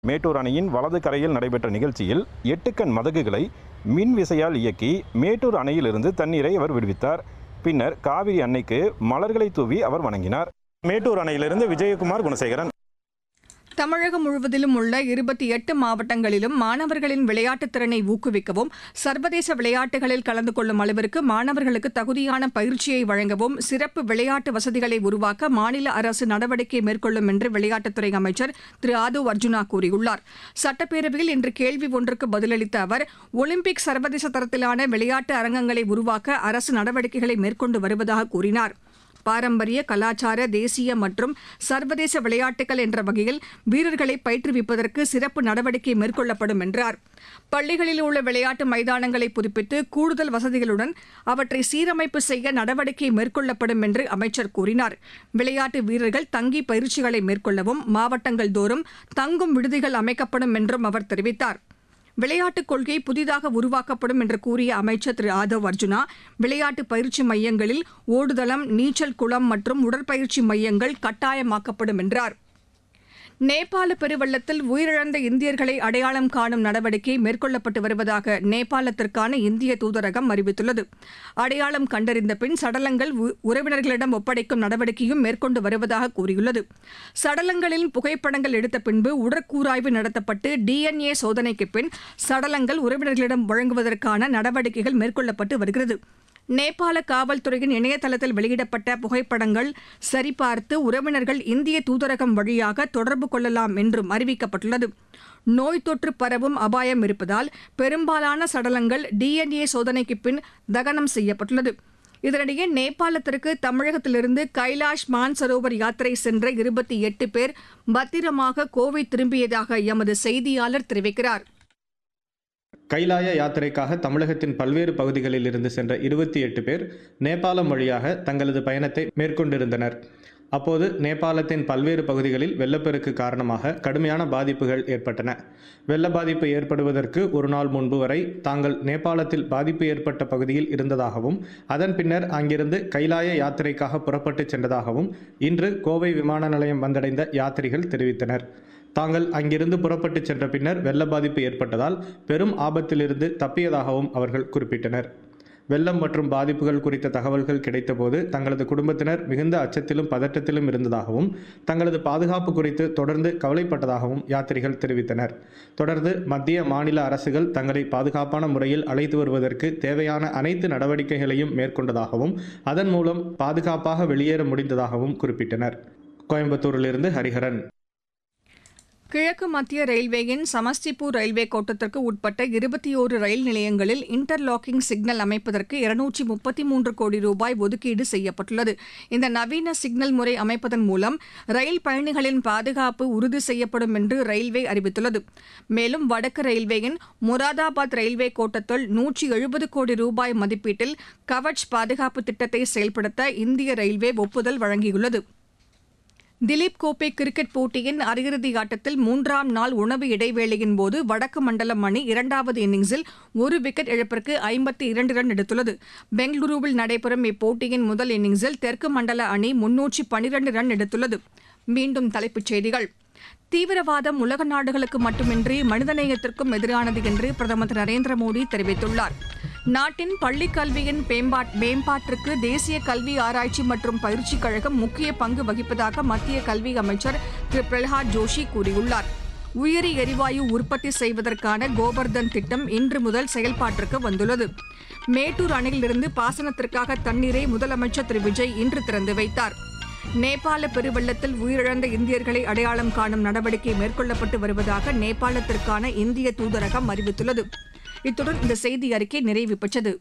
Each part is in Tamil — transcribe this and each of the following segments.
மேட்டூர் அணையின் வலது கரையில் நடைபெற்ற நிகழ்ச்சியில் எட்டுக்கண் மதகுகளை மின் விசையால் இயக்கி மேட்டூர் அணையிலிருந்து தண்ணீரை அவர் விடுவித்தார் பின்னர் காவிரி அன்னைக்கு மலர்களை தூவி அவர் வணங்கினார் மேட்டூர் அணையிலிருந்து விஜயகுமார் குணசேகரன் தமிழகம் முழுவதிலும் உள்ள இருபத்தி எட்டு மாவட்டங்களிலும் மாணவர்களின் விளையாட்டுத் திறனை ஊக்குவிக்கவும் சர்வதேச விளையாட்டுகளில் கலந்து கொள்ளும் அளவிற்கு மாணவர்களுக்கு தகுதியான பயிற்சியை வழங்கவும் சிறப்பு விளையாட்டு வசதிகளை உருவாக்க மாநில அரசு நடவடிக்கை மேற்கொள்ளும் என்று விளையாட்டுத்துறை அமைச்சர் திரு ஆது அர்ஜுனா கூறியுள்ளார் சட்டப்பேரவையில் இன்று கேள்வி ஒன்றுக்கு பதிலளித்த அவர் ஒலிம்பிக் சர்வதேச தரத்திலான விளையாட்டு அரங்கங்களை உருவாக்க அரசு நடவடிக்கைகளை மேற்கொண்டு வருவதாக கூறினார் பாரம்பரிய கலாச்சார தேசிய மற்றும் சர்வதேச விளையாட்டுகள் என்ற வகையில் வீரர்களை பயிற்றுவிப்பதற்கு சிறப்பு நடவடிக்கை மேற்கொள்ளப்படும் என்றார் பள்ளிகளில் உள்ள விளையாட்டு மைதானங்களை புதுப்பித்து கூடுதல் வசதிகளுடன் அவற்றை சீரமைப்பு செய்ய நடவடிக்கை மேற்கொள்ளப்படும் என்று அமைச்சர் கூறினார் விளையாட்டு வீரர்கள் தங்கி பயிற்சிகளை மேற்கொள்ளவும் மாவட்டங்கள் தோறும் தங்கும் விடுதிகள் அமைக்கப்படும் என்றும் அவர் தெரிவித்தார் விளையாட்டுக் கொள்கை புதிதாக உருவாக்கப்படும் என்று கூறிய அமைச்சர் திரு ஆதவ் அர்ஜுனா விளையாட்டு பயிற்சி மையங்களில் ஓடுதளம் நீச்சல் குளம் மற்றும் உடற்பயிற்சி மையங்கள் கட்டாயமாக்கப்படும் என்றார் நேபாள பெருவெள்ளத்தில் உயிரிழந்த இந்தியர்களை அடையாளம் காணும் நடவடிக்கை மேற்கொள்ளப்பட்டு வருவதாக நேபாளத்திற்கான இந்திய தூதரகம் அறிவித்துள்ளது அடையாளம் கண்டறிந்த பின் சடலங்கள் உ- உறவினர்களிடம் ஒப்படைக்கும் நடவடிக்கையும் மேற்கொண்டு வருவதாக கூறியுள்ளது சடலங்களின் புகைப்படங்கள் எடுத்த பின்பு உடற்கூராய்வு நடத்தப்பட்டு டிஎன்ஏ சோதனைக்கு பின் சடலங்கள் உறவினர்களிடம் வழங்குவதற்கான நடவடிக்கைகள் மேற்கொள்ளப்பட்டு வருகிறது நேபாள காவல்துறையின் இணையதளத்தில் வெளியிடப்பட்ட புகைப்படங்கள் சரிபார்த்து உறவினர்கள் இந்திய தூதரகம் வழியாக தொடர்பு கொள்ளலாம் என்றும் அறிவிக்கப்பட்டுள்ளது நோய் தொற்று பரவும் அபாயம் இருப்பதால் பெரும்பாலான சடலங்கள் டிஎன்ஏ சோதனைக்கு பின் தகனம் செய்யப்பட்டுள்ளது இதனிடையே நேபாளத்திற்கு தமிழகத்திலிருந்து கைலாஷ் மான்சரோவர் யாத்திரை சென்ற இருபத்தி எட்டு பேர் பத்திரமாக கோவை திரும்பியதாக எமது செய்தியாளர் தெரிவிக்கிறார் கைலாய யாத்திரைக்காக தமிழகத்தின் பல்வேறு பகுதிகளில் இருந்து சென்ற இருபத்தி எட்டு பேர் நேபாளம் வழியாக தங்களது பயணத்தை மேற்கொண்டிருந்தனர் அப்போது நேபாளத்தின் பல்வேறு பகுதிகளில் வெள்ளப்பெருக்கு காரணமாக கடுமையான பாதிப்புகள் ஏற்பட்டன வெள்ள பாதிப்பு ஏற்படுவதற்கு ஒரு நாள் முன்பு வரை தாங்கள் நேபாளத்தில் பாதிப்பு ஏற்பட்ட பகுதியில் இருந்ததாகவும் அதன் பின்னர் அங்கிருந்து கைலாய யாத்திரைக்காக புறப்பட்டுச் சென்றதாகவும் இன்று கோவை விமான நிலையம் வந்தடைந்த யாத்ரிகள் தெரிவித்தனர் தாங்கள் அங்கிருந்து புறப்பட்டுச் சென்ற பின்னர் வெள்ள பாதிப்பு ஏற்பட்டதால் பெரும் ஆபத்திலிருந்து தப்பியதாகவும் அவர்கள் குறிப்பிட்டனர் வெள்ளம் மற்றும் பாதிப்புகள் குறித்த தகவல்கள் கிடைத்தபோது தங்களது குடும்பத்தினர் மிகுந்த அச்சத்திலும் பதட்டத்திலும் இருந்ததாகவும் தங்களது பாதுகாப்பு குறித்து தொடர்ந்து கவலைப்பட்டதாகவும் யாத்திரிகள் தெரிவித்தனர் தொடர்ந்து மத்திய மாநில அரசுகள் தங்களை பாதுகாப்பான முறையில் அழைத்து வருவதற்கு தேவையான அனைத்து நடவடிக்கைகளையும் மேற்கொண்டதாகவும் அதன் மூலம் பாதுகாப்பாக வெளியேற முடிந்ததாகவும் குறிப்பிட்டனர் கோயம்புத்தூரிலிருந்து ஹரிஹரன் கிழக்கு மத்திய ரயில்வேயின் சமஸ்டிபூர் ரயில்வே கோட்டத்திற்கு உட்பட்ட இருபத்தி ஓரு ரயில் நிலையங்களில் இன்டர்லாக்கிங் சிக்னல் அமைப்பதற்கு இருநூற்றி முப்பத்தி மூன்று கோடி ரூபாய் ஒதுக்கீடு செய்யப்பட்டுள்ளது இந்த நவீன சிக்னல் முறை அமைப்பதன் மூலம் ரயில் பயணிகளின் பாதுகாப்பு உறுதி செய்யப்படும் என்று ரயில்வே அறிவித்துள்ளது மேலும் வடக்கு ரயில்வேயின் முராதாபாத் ரயில்வே கோட்டத்தில் நூற்றி எழுபது கோடி ரூபாய் மதிப்பீட்டில் கவச் பாதுகாப்பு திட்டத்தை செயல்படுத்த இந்திய ரயில்வே ஒப்புதல் வழங்கியுள்ளது திலீப் கோப்பை கிரிக்கெட் போட்டியின் அரையிறுதி ஆட்டத்தில் மூன்றாம் நாள் உணவு இடைவேளையின் போது வடக்கு மண்டலம் அணி இரண்டாவது இன்னிங்ஸில் ஒரு விக்கெட் இழப்பிற்கு ஐம்பத்தி இரண்டு ரன் எடுத்துள்ளது பெங்களூருவில் நடைபெறும் இப்போட்டியின் முதல் இன்னிங்ஸில் தெற்கு மண்டல அணி முன்னூற்றி பனிரண்டு ரன் எடுத்துள்ளது மீண்டும் தலைப்புச் செய்திகள் தீவிரவாதம் உலக நாடுகளுக்கு மட்டுமின்றி மனிதநேயத்திற்கும் எதிரானது என்று பிரதமர் திரு நரேந்திர மோடி தெரிவித்துள்ளார் நாட்டின் பள்ளிக் கல்வியின் மேம்பாட் மேம்பாட்டிற்கு தேசிய கல்வி ஆராய்ச்சி மற்றும் பயிற்சிக் கழகம் முக்கிய பங்கு வகிப்பதாக மத்திய கல்வி அமைச்சர் திரு பிரல்ஹாத் ஜோஷி கூறியுள்ளார் உயிரி எரிவாயு உற்பத்தி செய்வதற்கான கோபர்தன் திட்டம் இன்று முதல் செயல்பாட்டிற்கு வந்துள்ளது மேட்டூர் அணையிலிருந்து பாசனத்திற்காக தண்ணீரை முதலமைச்சர் திரு விஜய் இன்று திறந்து வைத்தார் நேபாள பெருவெள்ளத்தில் உயிரிழந்த இந்தியர்களை அடையாளம் காணும் நடவடிக்கை மேற்கொள்ளப்பட்டு வருவதாக நேபாளத்திற்கான இந்திய தூதரகம் அறிவித்துள்ளது இத்துடன் இந்த செய்தி அறிக்கை நிறைவு பெற்றது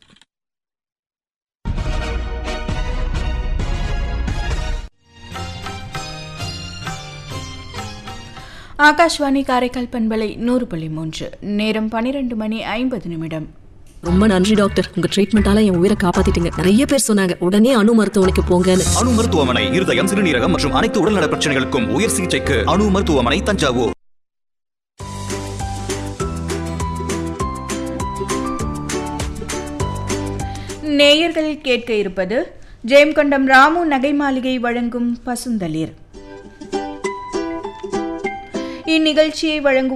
ஆகாஷ்வாணி காரைக்கால் பண்பலை நூறு புள்ளி மூன்று நேரம் பனிரெண்டு மணி ஐம்பது நிமிடம் ரொம்ப நன்றி டாக்டர் உங்க ட்ரீட்மெண்டால என் உயிரை காப்பாத்திட்டீங்க நிறைய பேர் சொன்னாங்க உடனே அணு மருத்துவமனைக்கு போங்கன்னு அணு மருத்துவமனை இருதயம் சிறுநீரகம் மற்றும் அனைத்து உடல்நல பிரச்சனைகளுக்கும் உயர் சிகிச்சைக்கு அணு மருத்துவமனை தஞ்சாவூர் நேயர்கள் கேட்க இருப்பது ஜெயம்கொண்டம் ராமு நகை மாளிகை வழங்கும் பசுந்தளிர் இந்நிகழ்ச்சியை வழங்கும்